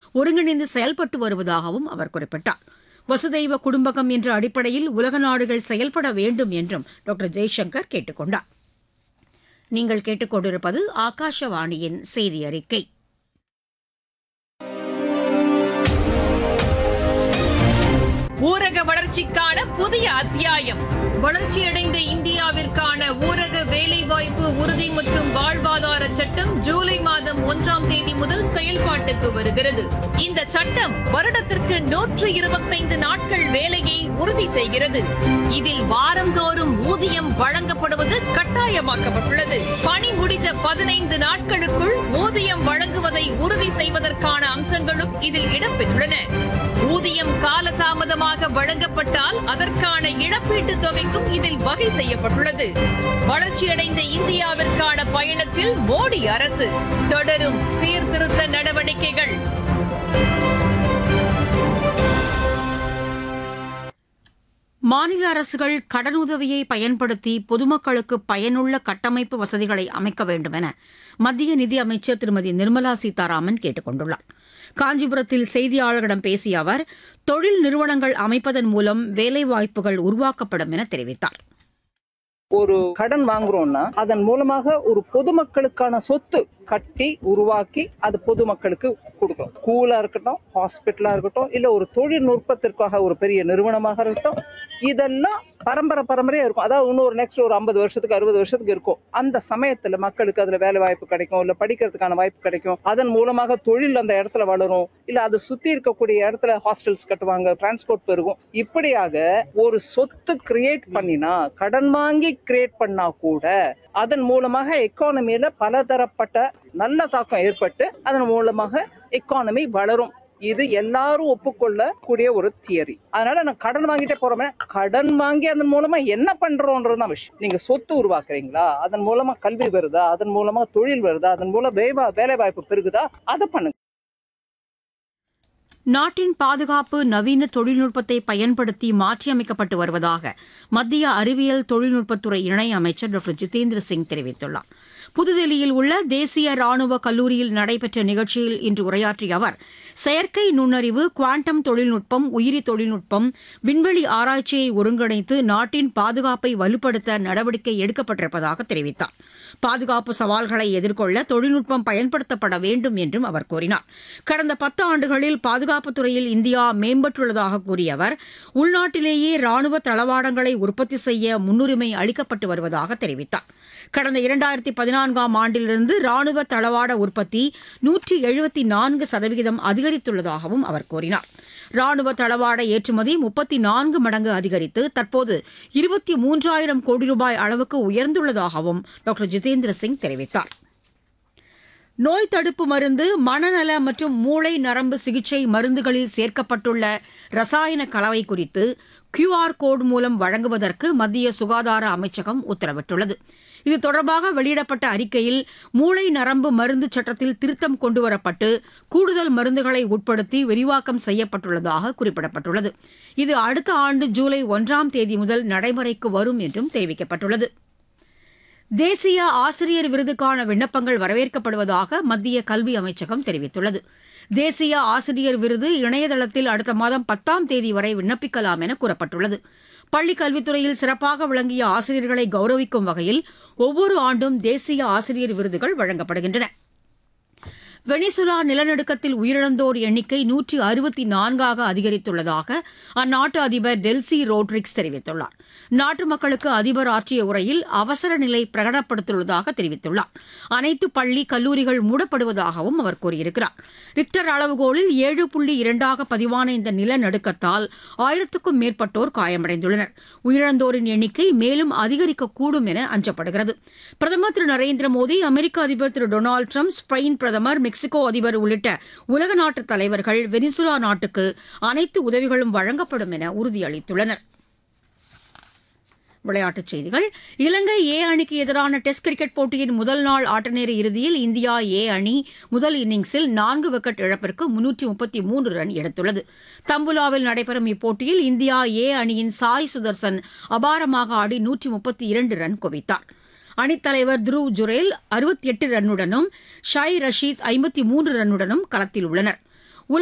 ஒருங்கிணைந்து செயல்பட்டு வருவதாகவும் அவர் குறிப்பிட்டார் வசுதெய்வ குடும்பகம் என்ற அடிப்படையில் உலக நாடுகள் செயல்பட வேண்டும் என்றும் டாக்டர் ஜெய்சங்கர் கேட்டுக் கொண்டார் நீங்கள் கேட்டுக்கொண்டிருப்பது ஆகாஷவாணியின் செய்தி அறிக்கை ஊரக வளர்ச்சிக்கான புதிய அத்தியாயம் வளர்ச்சியடைந்த இந்தியாவிற்கான ஊரக வேலைவாய்ப்பு உறுதி மற்றும் வாழ்வாதார சட்டம் ஜூலை மாதம் ஒன்றாம் தேதி முதல் செயல்பாட்டுக்கு வருகிறது இந்த சட்டம் வருடத்திற்கு நூற்று இருபத்தைந்து நாட்கள் வேலையை உறுதி செய்கிறது இதில் வாரந்தோறும் ஊதியம் வழங்கப்படுவது கட்டாயமாக்கப்பட்டுள்ளது பணி முடிந்த பதினைந்து நாட்களுக்குள் ஊதியம் வழங்குவதை உறுதி செய்வதற்கான அம்சங்களும் இதில் இடம்பெற்றுள்ளன ஊதியம் காலதாமதமாக வழங்கப்பட்டால் அதற்கான இழப்பீட்டுத் தொகைக்கும் இதில் வகை செய்யப்பட்டுள்ளது வளர்ச்சியடைந்த இந்தியாவிற்கான பயணத்தில் மோடி அரசு தொடரும் சீர்திருத்த நடவடிக்கைகள் மாநில அரசுகள் கடனுதவியை பயன்படுத்தி பொதுமக்களுக்கு பயனுள்ள கட்டமைப்பு வசதிகளை அமைக்க வேண்டும் என மத்திய நிதி அமைச்சர் திருமதி நிர்மலா சீதாராமன் கேட்டுக் கொண்டுள்ளார் காஞ்சிபுரத்தில் செய்தியாளர்களிடம் பேசிய அவர் தொழில் நிறுவனங்கள் அமைப்பதன் மூலம் வேலைவாய்ப்புகள் உருவாக்கப்படும் என தெரிவித்தார் ஒரு கடன் வாங்குறோம்னா அதன் மூலமாக ஒரு பொதுமக்களுக்கான சொத்து கட்டி உருவாக்கி அது பொதுமக்களுக்கு கொடுக்கணும் ஸ்கூலா இருக்கட்டும் ஹாஸ்பிட்டலா இருக்கட்டும் இல்ல ஒரு தொழில்நுட்பத்திற்காக ஒரு பெரிய நிறுவனமாக இருக்கட்டும் இதெல்லாம் பரம்பரை பரம்பரையா இருக்கும் அதாவது இன்னொரு நெக்ஸ்ட் ஒரு ஐம்பது வருஷத்துக்கு அறுபது வருஷத்துக்கு இருக்கும் அந்த சமயத்துல மக்களுக்கு அதுல வேலை வாய்ப்பு கிடைக்கும் இல்ல படிக்கிறதுக்கான வாய்ப்பு கிடைக்கும் அதன் மூலமாக தொழில் அந்த இடத்துல வளரும் இல்ல அது சுத்தி இருக்கக்கூடிய இடத்துல ஹாஸ்டல்ஸ் கட்டுவாங்க டிரான்ஸ்போர்ட் பெருகும் இப்படியாக ஒரு சொத்து கிரியேட் பண்ணினா கடன் வாங்கி கிரியேட் பண்ணா கூட அதன் மூலமாக எக்கானமியில பலதரப்பட்ட நல்ல தாக்கம் ஏற்பட்டு அதன் மூலமாக எக்கானமி வளரும் இது எல்லாரும் ஒப்புக்கொள்ள கூடிய ஒரு தியரி அதனால நான் கடன் வாங்கிட்டே போறோமே கடன் வாங்கி அதன் மூலமா என்ன பண்றோன்றது தான் விஷயம் நீங்க சொத்து உருவாக்குறீங்களா அதன் மூலமா கல்வி வருதா அதன் மூலமா தொழில் வருதா அதன் மூலம் வேலை வேலை வாய்ப்பு பெருகுதா அதை பண்ணுங்க நாட்டின் பாதுகாப்பு நவீன தொழில்நுட்பத்தை பயன்படுத்தி மாற்றியமைக்கப்பட்டு வருவதாக மத்திய அறிவியல் தொழில்நுட்பத்துறை இணை அமைச்சர் டாக்டர் ஜிதேந்திர சிங் தெரிவித்துள்ளார் புதுதில்லியில் உள்ள தேசிய ராணுவ கல்லூரியில் நடைபெற்ற நிகழ்ச்சியில் இன்று உரையாற்றிய அவர் செயற்கை நுண்ணறிவு குவாண்டம் தொழில்நுட்பம் உயிரி தொழில்நுட்பம் விண்வெளி ஆராய்ச்சியை ஒருங்கிணைத்து நாட்டின் பாதுகாப்பை வலுப்படுத்த நடவடிக்கை எடுக்கப்பட்டிருப்பதாக தெரிவித்தார் பாதுகாப்பு சவால்களை எதிர்கொள்ள தொழில்நுட்பம் பயன்படுத்தப்பட வேண்டும் என்றும் அவர் கூறினார் கடந்த பத்து ஆண்டுகளில் பாதுகாப்புத் துறையில் இந்தியா மேம்பட்டுள்ளதாக கூறிய அவர் உள்நாட்டிலேயே ராணுவ தளவாடங்களை உற்பத்தி செய்ய முன்னுரிமை அளிக்கப்பட்டு வருவதாக தெரிவித்தார் கடந்த இரண்டாயிரத்தி பதினான்காம் ஆண்டிலிருந்து ராணுவ தளவாட உற்பத்தி நூற்றி எழுபத்தி நான்கு சதவிகிதம் அதிகரித்துள்ளதாகவும் அவர் கூறினார் ராணுவ தளவாட ஏற்றுமதி முப்பத்தி நான்கு மடங்கு அதிகரித்து தற்போது இருபத்தி மூன்றாயிரம் கோடி ரூபாய் அளவுக்கு உயர்ந்துள்ளதாகவும் டாக்டர் ஜிதேந்திர சிங் தெரிவித்தார் நோய் தடுப்பு மருந்து மனநல மற்றும் மூளை நரம்பு சிகிச்சை மருந்துகளில் சேர்க்கப்பட்டுள்ள ரசாயன கலவை குறித்து கியூஆர் கோடு மூலம் வழங்குவதற்கு மத்திய சுகாதார அமைச்சகம் உத்தரவிட்டுள்ளது இது தொடர்பாக வெளியிடப்பட்ட அறிக்கையில் மூளை நரம்பு மருந்து சட்டத்தில் திருத்தம் கொண்டுவரப்பட்டு கூடுதல் மருந்துகளை உட்படுத்தி விரிவாக்கம் செய்யப்பட்டுள்ளதாக குறிப்பிடப்பட்டுள்ளது இது அடுத்த ஆண்டு ஜூலை ஒன்றாம் தேதி முதல் நடைமுறைக்கு வரும் என்றும் தெரிவிக்கப்பட்டுள்ளது தேசிய ஆசிரியர் விருதுக்கான விண்ணப்பங்கள் வரவேற்கப்படுவதாக மத்திய கல்வி அமைச்சகம் தெரிவித்துள்ளது தேசிய ஆசிரியர் விருது இணையதளத்தில் அடுத்த மாதம் பத்தாம் தேதி வரை விண்ணப்பிக்கலாம் என கூறப்பட்டுள்ளது பள்ளிக் கல்வித்துறையில் சிறப்பாக விளங்கிய ஆசிரியர்களை கௌரவிக்கும் வகையில் ஒவ்வொரு ஆண்டும் தேசிய ஆசிரியர் விருதுகள் வழங்கப்படுகின்றன வெனிசுலா நிலநடுக்கத்தில் உயிரிழந்தோர் எண்ணிக்கை நூற்றி அறுபத்தி நான்காக அதிகரித்துள்ளதாக அந்நாட்டு அதிபர் டெல்சி ரோட்ரிக்ஸ் தெரிவித்துள்ளார் நாட்டு மக்களுக்கு அதிபர் ஆற்றிய உரையில் அவசர நிலை பிரகடனப்படுத்தியுள்ளதாக தெரிவித்துள்ளார் அனைத்து பள்ளி கல்லூரிகள் மூடப்படுவதாகவும் அவர் கூறியிருக்கிறார் ரிக்டர் அளவுகோலில் ஏழு புள்ளி இரண்டாக பதிவான இந்த நிலநடுக்கத்தால் ஆயிரத்துக்கும் மேற்பட்டோர் காயமடைந்துள்ளனர் உயிரிழந்தோரின் எண்ணிக்கை மேலும் அதிகரிக்கக்கூடும் என அஞ்சப்படுகிறது பிரதமர் திரு நரேந்திர மோடி அமெரிக்க அதிபர் திரு டொனால்டு ட்ரம்ப் ஸ்பெயின் பிரதமர் மெக்சிகோ அதிபர் உள்ளிட்ட உலக நாட்டு தலைவர்கள் வெனிசுலா நாட்டுக்கு அனைத்து உதவிகளும் வழங்கப்படும் என உறுதியளித்துள்ளனர் விளையாட்டுச் செய்திகள் இலங்கை ஏ அணிக்கு எதிரான டெஸ்ட் கிரிக்கெட் போட்டியின் முதல் நாள் ஆட்டநேர இறுதியில் இந்தியா ஏ அணி முதல் இன்னிங்ஸில் நான்கு விக்கெட் இழப்பிற்கு முன்னூற்றி முப்பத்தி மூன்று ரன் எடுத்துள்ளது தம்புலாவில் நடைபெறும் இப்போட்டியில் இந்தியா ஏ அணியின் சாய் சுதர்சன் அபாரமாக ஆடி நூற்றி முப்பத்தி இரண்டு ரன் குவித்தார் அணித்தலைவர் துருவ் ஜுரேல் அறுபத்தி எட்டு ரன்னுடனும் ஷாய் ரஷீத் ஐம்பத்தி மூன்று ரன்னுடனும் களத்தில் உள்ளனர்